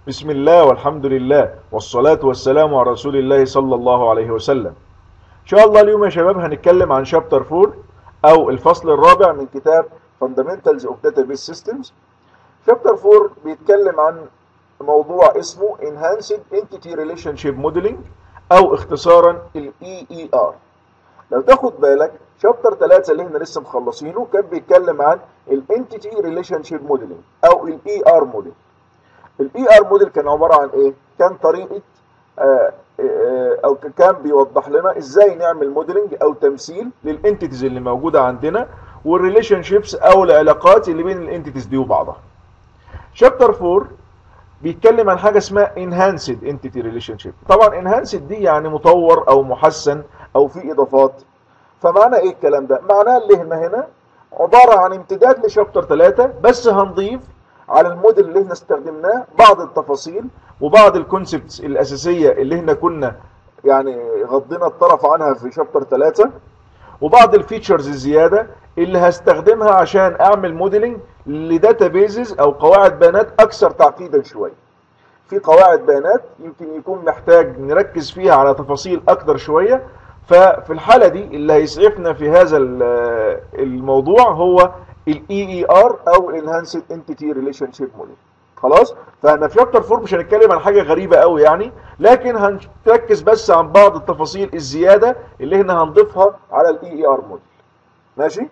بسم الله والحمد لله والصلاة والسلام على رسول الله صلى الله عليه وسلم إن شاء الله اليوم يا شباب هنتكلم عن شابتر 4 أو الفصل الرابع من كتاب Fundamentals of Database Systems شابتر 4 بيتكلم عن موضوع اسمه Enhanced Entity Relationship Modeling أو اختصارا ال EER لو تاخد بالك شابتر 3 اللي احنا لسه مخلصينه كان بيتكلم عن ال Entity Relationship Modeling أو ال ER Model الاي ار موديل كان عباره عن ايه كان طريقه آآ آآ او كان بيوضح لنا ازاي نعمل موديلنج او تمثيل للانتيتيز اللي موجوده عندنا والريليشن شيبس او العلاقات اللي بين الانتيتيز دي وبعضها شابتر 4 بيتكلم عن حاجه اسمها انهانسد انتيتي ريليشن شيب طبعا انهانسد دي يعني مطور او محسن او في اضافات فمعنى ايه الكلام ده معناه اللي هنا هنا عباره عن امتداد لشابتر 3 بس هنضيف على الموديل اللي احنا استخدمناه بعض التفاصيل وبعض الكونسبتس الاساسيه اللي احنا كنا يعني غضينا الطرف عنها في شابتر 3 وبعض الفيتشرز الزياده اللي هستخدمها عشان اعمل موديلنج لداتا بيزز او قواعد بيانات اكثر تعقيدا شويه في قواعد بيانات يمكن يكون محتاج نركز فيها على تفاصيل اكتر شويه ففي الحاله دي اللي هيسعفنا في هذا الموضوع هو الاي اي ار او الانهانسد انتيتي ريليشن شيب موديل خلاص فاحنا في شابتر 4 مش هنتكلم عن حاجه غريبه قوي يعني لكن هنركز بس عن بعض التفاصيل الزياده اللي احنا هنضيفها على الاي اي ار موديل ماشي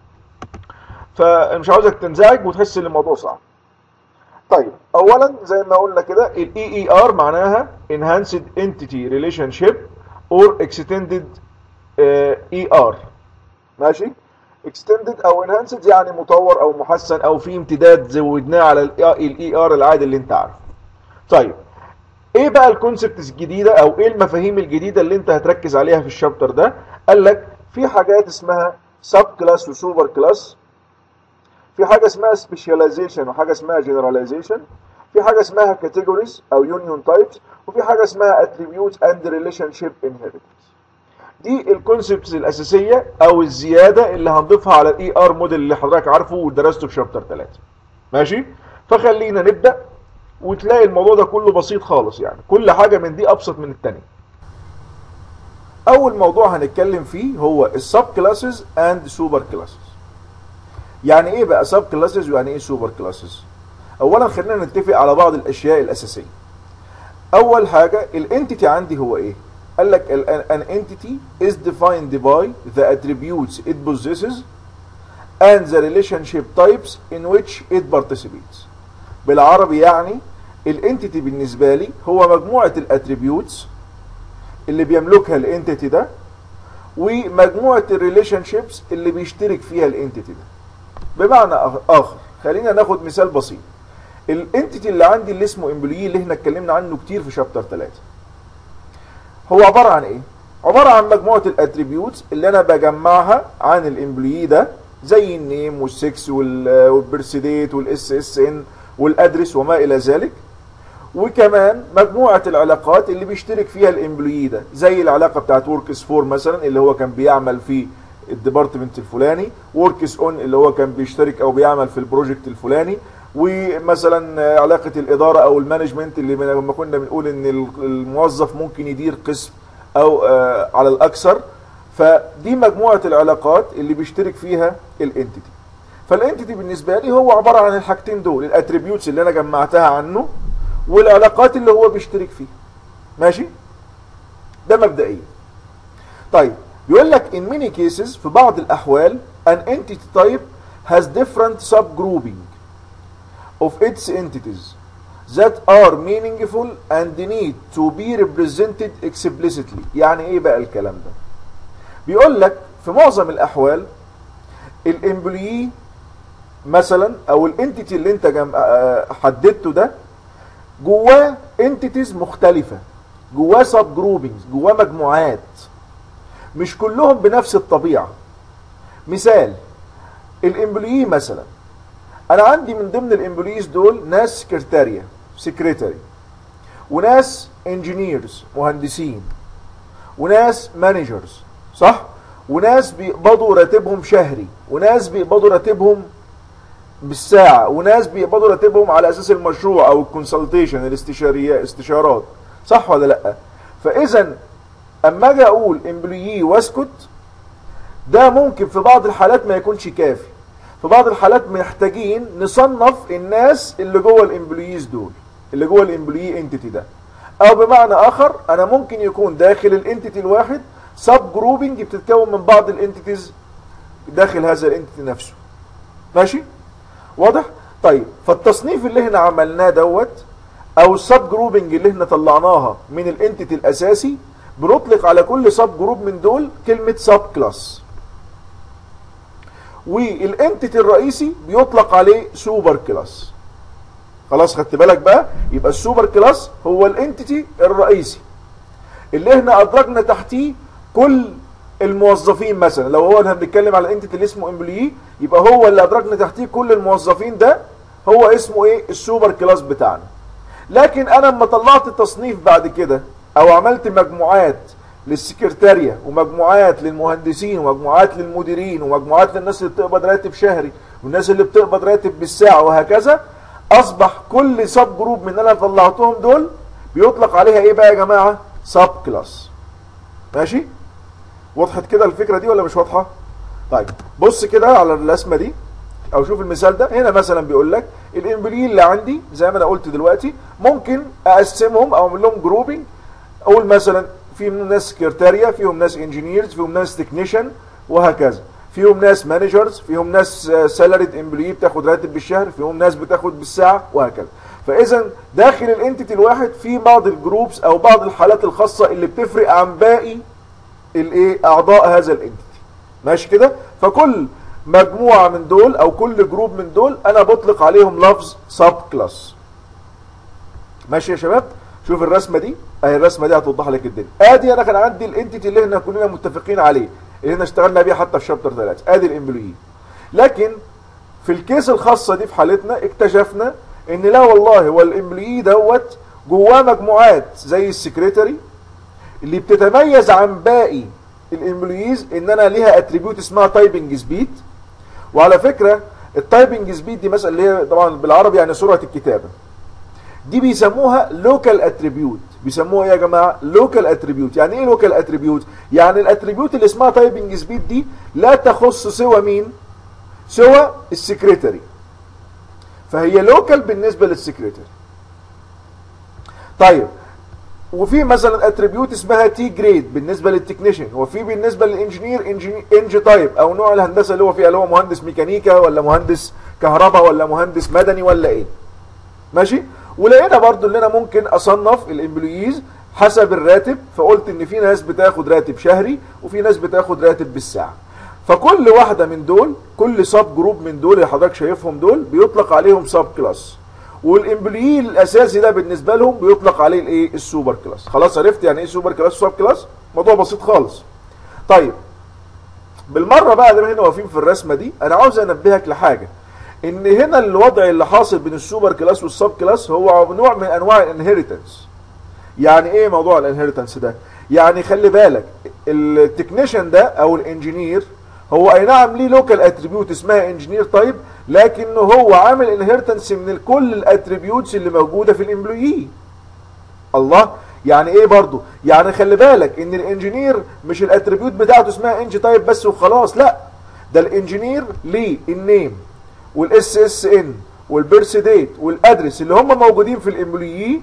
فمش عاوزك تنزعج وتحس ان الموضوع صعب طيب اولا زي ما قلنا كده الاي اي ار معناها enhanced entity relationship or extended اي ار ماشي اكستندد او انهانسد يعني مطور او محسن او في امتداد زودناه على الاي ار العادي اللي انت عارفه طيب ايه بقى الكونسبتس الجديده او ايه المفاهيم الجديده اللي انت هتركز عليها في الشابتر ده قال لك في حاجات اسمها سب كلاس وسوبر كلاس في حاجه اسمها سبيشاليزيشن وحاجه اسمها جنراليزيشن في حاجه اسمها كاتيجوريز او يونيون تايبس وفي حاجه اسمها اتريبيوتس اند ريليشن شيب انهيرتنس دي الكونسبتس الاساسيه او الزياده اللي هنضيفها على الاي ار موديل اللي حضرتك عارفه ودرسته في شابتر 3 ماشي فخلينا نبدا وتلاقي الموضوع ده كله بسيط خالص يعني كل حاجه من دي ابسط من الثانيه اول موضوع هنتكلم فيه هو السب كلاسز اند سوبر كلاسز يعني ايه بقى سب كلاسز ويعني ايه سوبر كلاسز اولا خلينا نتفق على بعض الاشياء الاساسيه اول حاجه الانتيتي عندي هو ايه قال لك an entity is defined by the attributes it possesses and the relationship types in which it participates بالعربي يعني الانتيتي بالنسبة لي هو مجموعة الاتريبيوتس اللي بيملكها الانتيتي ده ومجموعة الريليشن شيبس اللي بيشترك فيها الانتيتي ده بمعنى اخر خلينا ناخد مثال بسيط الانتيتي اللي عندي اللي اسمه امبلوي اللي احنا اتكلمنا عنه كتير في شابتر 3 هو عبارة عن ايه؟ عبارة عن مجموعة الاتريبيوتس اللي انا بجمعها عن الامبلوي ده زي النيم والسكس والبرسيديت والاس اس ان والادرس وما الى ذلك وكمان مجموعة العلاقات اللي بيشترك فيها الامبلوي ده زي العلاقة بتاعت وركس فور مثلا اللي هو كان بيعمل في الديبارتمنت الفلاني وركس اون اللي هو كان بيشترك او بيعمل في البروجكت الفلاني ومثلا علاقه الاداره او المانجمنت اللي لما كنا بنقول ان الموظف ممكن يدير قسم او على الاكثر فدي مجموعه العلاقات اللي بيشترك فيها الانتيتي فالانتيتي بالنسبه لي هو عباره عن الحاجتين دول الاتريبيوتس اللي انا جمعتها عنه والعلاقات اللي هو بيشترك فيها ماشي ده مبدئيا طيب بيقول لك in many cases في بعض الاحوال an entity type has different subgrouping of its entities that are meaningful and need to be represented explicitly يعني ايه بقى الكلام ده بيقول لك في معظم الاحوال الامبلوي مثلا او الانتيتي اللي انت جم... حددته ده جواه انتيتيز مختلفة جواه سب جروبينجز جواه مجموعات مش كلهم بنفس الطبيعة مثال الامبلوي مثلا انا عندي من ضمن الامبلويز دول ناس سكرتاريا سكرتاري وناس انجينيرز مهندسين وناس مانجرز صح وناس بيقبضوا راتبهم شهري وناس بيقبضوا راتبهم بالساعه وناس بيقبضوا راتبهم على اساس المشروع او الكونسلتيشن الاستشاريه استشارات صح ولا لا فاذا اما اجي اقول امبلويي واسكت ده ممكن في بعض الحالات ما يكونش كافي في بعض الحالات محتاجين نصنف الناس اللي جوه الامبلويز دول اللي جوه الامبلوي انتيتي ده او بمعنى اخر انا ممكن يكون داخل الانتيتي الواحد سب جروبنج بتتكون من بعض الانتيتيز داخل هذا الانتيتي نفسه ماشي واضح طيب فالتصنيف اللي احنا عملناه دوت او السب جروبنج اللي احنا طلعناها من الانتيتي الاساسي بنطلق على كل سب جروب من دول كلمه سب كلاس والانتيتي الرئيسي بيطلق عليه سوبر كلاس خلاص خدت بالك بقى يبقى السوبر كلاس هو الانتيتي الرئيسي اللي احنا ادرجنا تحتيه كل الموظفين مثلا لو هو احنا بنتكلم على الانتيتي اللي اسمه امبلوي يبقى هو اللي ادرجنا تحتيه كل الموظفين ده هو اسمه ايه السوبر كلاس بتاعنا لكن انا لما طلعت التصنيف بعد كده او عملت مجموعات للسكرتارية ومجموعات للمهندسين ومجموعات للمديرين ومجموعات للناس اللي بتقبض راتب شهري والناس اللي بتقبض راتب بالساعة وهكذا اصبح كل سب جروب من اللي انا طلعتهم دول بيطلق عليها ايه بقى يا جماعة سب كلاس ماشي وضحت كده الفكرة دي ولا مش واضحة طيب بص كده على الرسمة دي او شوف المثال ده هنا مثلا بيقول لك الامبلي اللي عندي زي ما انا قلت دلوقتي ممكن اقسمهم او اعمل لهم جروبنج اقول مثلا فيهم ناس سكرتاريا فيهم ناس انجينيرز فيهم ناس تكنيشن وهكذا فيهم ناس مانجرز فيهم ناس سالاريد امبلوي بتاخد راتب بالشهر فيهم ناس بتاخد بالساعه وهكذا فاذا داخل الانتيتي الواحد في بعض الجروبس او بعض الحالات الخاصه اللي بتفرق عن باقي الايه اعضاء هذا الانتيتي ماشي كده فكل مجموعه من دول او كل جروب من دول انا بطلق عليهم لفظ سب كلاس ماشي يا شباب شوف الرسمه دي اهي الرسمه دي هتوضح لك الدنيا ادي انا كان عندي الانتيتي اللي احنا كلنا متفقين عليه اللي احنا اشتغلنا بيها حتى في شابتر 3 ادي الامبلوي لكن في الكيس الخاصه دي في حالتنا اكتشفنا ان لا والله هو الامبلوي دوت جواه مجموعات زي السكرتري اللي بتتميز عن باقي الامبلويز ان انا ليها اتريبيوت اسمها تايبنج سبيد وعلى فكره التايبنج سبيد دي مثلا اللي هي طبعا بالعربي يعني سرعه الكتابه دي بيسموها لوكال اتريبيوت بيسموها ايه يا جماعه لوكال اتريبيوت يعني ايه لوكال اتريبيوت يعني الاتريبيوت اللي اسمها تايبنج سبيد دي لا تخص سوى مين سوى السكرتري فهي لوكال بالنسبه للسكرتري طيب وفي مثلا اتريبيوت اسمها تي جريد بالنسبه للتكنيشن وفي بالنسبه للانجينير انج تايب او نوع الهندسه اللي هو فيها اللي هو مهندس ميكانيكا ولا مهندس كهرباء ولا مهندس مدني ولا ايه ماشي ولقينا برضو ان انا ممكن اصنف الامبلويز حسب الراتب فقلت ان في ناس بتاخد راتب شهري وفي ناس بتاخد راتب بالساعه فكل واحده من دول كل سب جروب من دول اللي حضرتك شايفهم دول بيطلق عليهم سب كلاس والامبلوي الاساسي ده بالنسبه لهم بيطلق عليه الايه السوبر كلاس خلاص عرفت يعني ايه سوبر كلاس وسب كلاس موضوع بسيط خالص طيب بالمره بقى ده هنا واقفين في الرسمه دي انا عاوز انبهك لحاجه ان هنا الوضع اللي حاصل بين السوبر كلاس والسب كلاس هو نوع من انواع الانهيرتنس يعني ايه موضوع الانهيرتنس ده يعني خلي بالك التكنيشن ده او الانجينير هو اي نعم ليه لوكال اتريبيوت اسمها انجينير تايب لكنه هو عامل انهيرتنس من كل الاتريبيوتس اللي موجوده في الامبلويي الله يعني ايه برضو يعني خلي بالك ان الانجينير مش الاتريبيوت بتاعته اسمها انج تايب بس وخلاص لا ده الانجينير ليه النيم والاس اس ان والبيرث ديت والادرس اللي هم موجودين في الامبلويي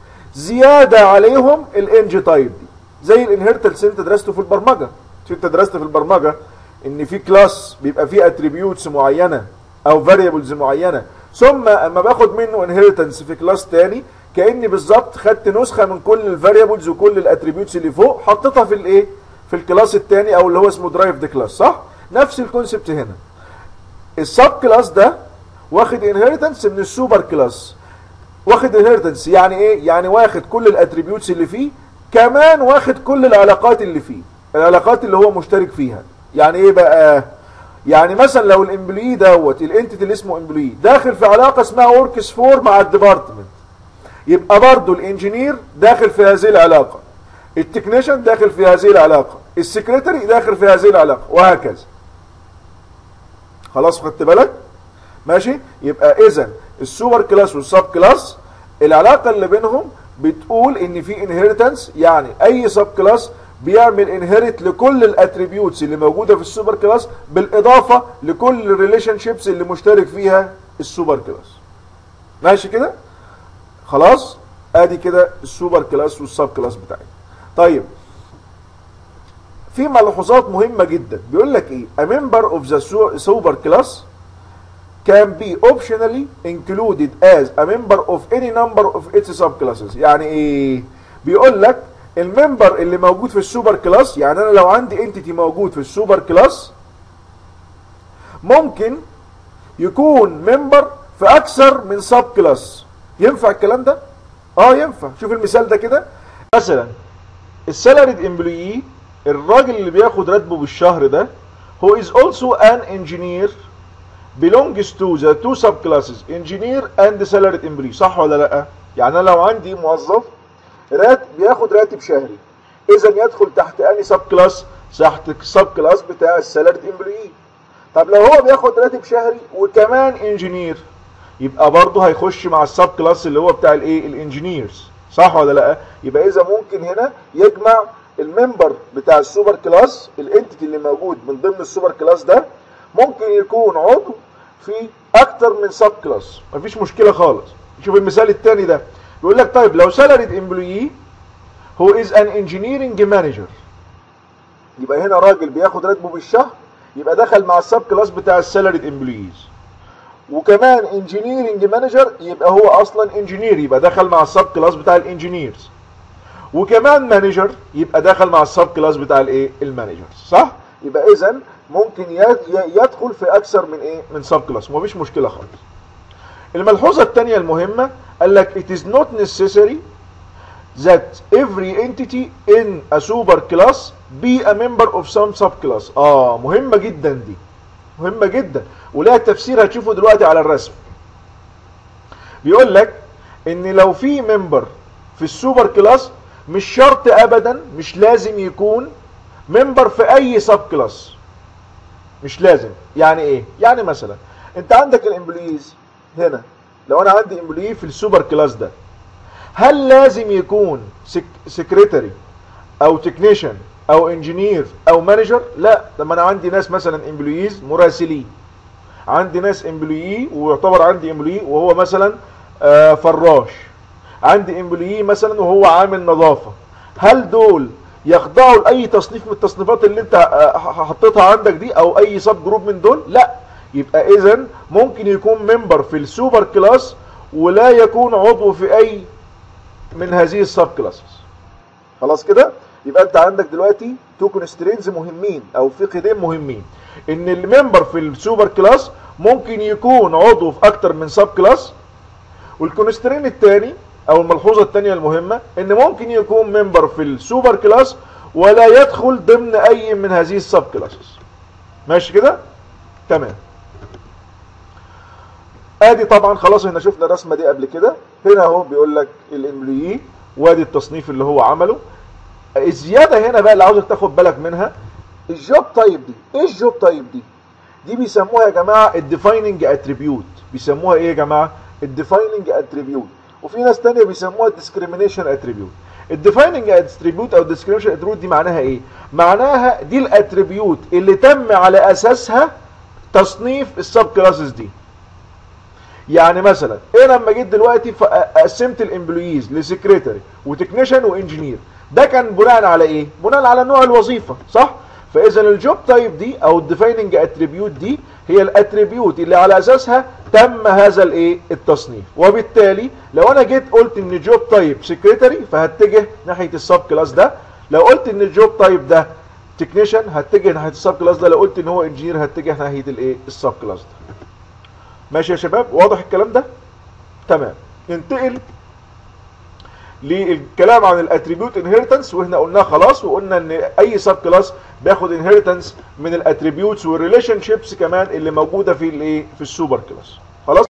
زياده عليهم الانج تايب دي زي الانهيرتنس انت درسته في البرمجه انت درست في البرمجه ان في كلاس بيبقى فيه اتريبيوتس معينه او فاريبلز معينه ثم اما باخد منه انهيرتنس في كلاس تاني كاني بالظبط خدت نسخه من كل الفاريبلز وكل الاتريبيوتس اللي فوق حطيتها في الايه في الكلاس التاني او اللي هو اسمه درايف ذا كلاس صح نفس الكونسبت هنا السب كلاس ده واخد انهيرتنس من السوبر كلاس واخد انهيرتنس يعني ايه يعني واخد كل الاتريبيوتس اللي فيه كمان واخد كل العلاقات اللي فيه العلاقات اللي هو مشترك فيها يعني ايه بقى يعني مثلا لو الامبلوي دوت الانتيتي اللي اسمه امبلوي داخل في علاقه اسمها وركس فور مع الديبارتمنت يبقى برضه الانجينير داخل في هذه العلاقه التكنيشن داخل في هذه العلاقه السكرتري داخل في هذه العلاقه وهكذا خلاص خدت بالك ماشي يبقى اذا السوبر كلاس والسب كلاس العلاقه اللي بينهم بتقول ان في انهيرتنس يعني اي سب كلاس بيعمل انهيرت لكل الاتريبيوتس اللي موجوده في السوبر كلاس بالاضافه لكل الريليشن شيبس اللي مشترك فيها السوبر كلاس ماشي كده خلاص ادي كده السوبر كلاس والسب كلاس بتاعي طيب في ملحوظات مهمة جدا بيقول لك ايه a member of the super class can be optionally included as a member of any number of its subclasses يعني ايه بيقول لك الممبر اللي موجود في السوبر كلاس يعني انا لو عندي انتيتي موجود في السوبر كلاس ممكن يكون ممبر في اكثر من سب كلاس ينفع الكلام ده اه ينفع شوف المثال ده كده مثلا السالاريد امبلويي الراجل اللي بياخد راتبه بالشهر ده هو is also an engineer belongs to the two subclasses engineer and salaried employee صح ولا لا يعني انا لو عندي موظف راتب بياخد راتب شهري اذا يدخل تحت اني سب كلاس تحت السب كلاس بتاع السالاريد امبلوي طب لو هو بياخد راتب شهري وكمان انجينير يبقى برضه هيخش مع السب كلاس اللي هو بتاع الايه الانجينيرز صح ولا لا يبقى اذا ممكن هنا يجمع الممبر بتاع السوبر كلاس الانتيتي اللي موجود من ضمن السوبر كلاس ده ممكن يكون عضو في اكتر من سب كلاس مفيش مشكله خالص شوف المثال الثاني ده يقول لك طيب لو سالاريد امبلوي هو از ان انجينيرنج مانجر يبقى هنا راجل بياخد راتبه بالشهر يبقى دخل مع السب كلاس بتاع السالاريد امبلويز وكمان انجينيرنج مانجر يبقى هو اصلا انجينير يبقى دخل مع السب كلاس بتاع الانجينيرز وكمان مانجر يبقى دخل مع السب كلاس بتاع الايه المانجرز صح يبقى اذا ممكن يدخل في اكثر من ايه من سب كلاس مفيش مشكله خالص الملحوظه الثانيه المهمه قال لك it is not necessary that every entity in a super class be a member of some subclass اه مهمه جدا دي مهمه جدا ولها تفسير هتشوفه دلوقتي على الرسم بيقول لك ان لو في ممبر في السوبر كلاس مش شرط ابدا مش لازم يكون ممبر في اي سب كلاس مش لازم يعني ايه يعني مثلا انت عندك الامبلويز هنا لو انا عندي امبلوي في السوبر كلاس ده هل لازم يكون سك سكرتري او تكنيشن او انجينير او مانجر لا لما انا عندي ناس مثلا امبلويز مراسلين عندي ناس امبلوي ويعتبر عندي امبلوي وهو مثلا آه فراش عندي امبلوي مثلا وهو عامل نظافه هل دول يخضعوا لاي تصنيف من التصنيفات اللي انت حطيتها عندك دي او اي سب جروب من دول لا يبقى اذا ممكن يكون ممبر في السوبر كلاس ولا يكون عضو في اي من هذه السب كلاسز خلاص كده يبقى انت عندك دلوقتي تو كونسترينز مهمين او في قيدين مهمين ان الممبر في السوبر كلاس ممكن يكون عضو في اكتر من سب كلاس والكونسترين الثاني او الملحوظه الثانيه المهمه ان ممكن يكون ممبر في السوبر كلاس ولا يدخل ضمن اي من هذه السب كلاسز ماشي كده تمام ادي طبعا خلاص احنا شفنا الرسمه دي قبل كده هنا اهو بيقول لك الامبلوي وادي التصنيف اللي هو عمله الزياده هنا بقى اللي عاوزك تاخد بالك منها الجوب تايب دي ايه الجوب تايب دي دي بيسموها يا جماعه الديفايننج اتريبيوت بيسموها ايه يا جماعه الديفايننج اتريبيوت وفي ناس تانية بيسموها الديسكريميشن اتريبيوت الديفايننج اتريبيوت او الديسكريميشن اتريبيوت دي معناها ايه معناها دي الاتريبيوت اللي تم على اساسها تصنيف السب كلاسز دي يعني مثلا ايه لما جيت دلوقتي قسمت الامبلويز لسكرتري وتكنيشن وانجينير ده كان بناء على ايه بناء على نوع الوظيفه صح فاذا الجوب تايب دي او الديفايننج اتريبيوت دي هي الاتريبيوت اللي على اساسها تم هذا الايه التصنيف وبالتالي لو انا جيت قلت ان جوب تايب سكرتري فهتجه ناحيه السب كلاس ده لو قلت ان الجوب تايب ده تكنيشن هتجه ناحيه السب كلاس ده لو قلت ان هو انجينير هتجه ناحيه الايه السب كلاس ده ماشي يا شباب واضح الكلام ده تمام ننتقل للكلام عن الاتريبيوت انهيرتنس واحنا قلناه خلاص وقلنا ان اي سب كلاس بياخد انهيرتنس من الاتريبيوتس والريليشن شيبس كمان اللي موجوده في الايه في السوبر كلاس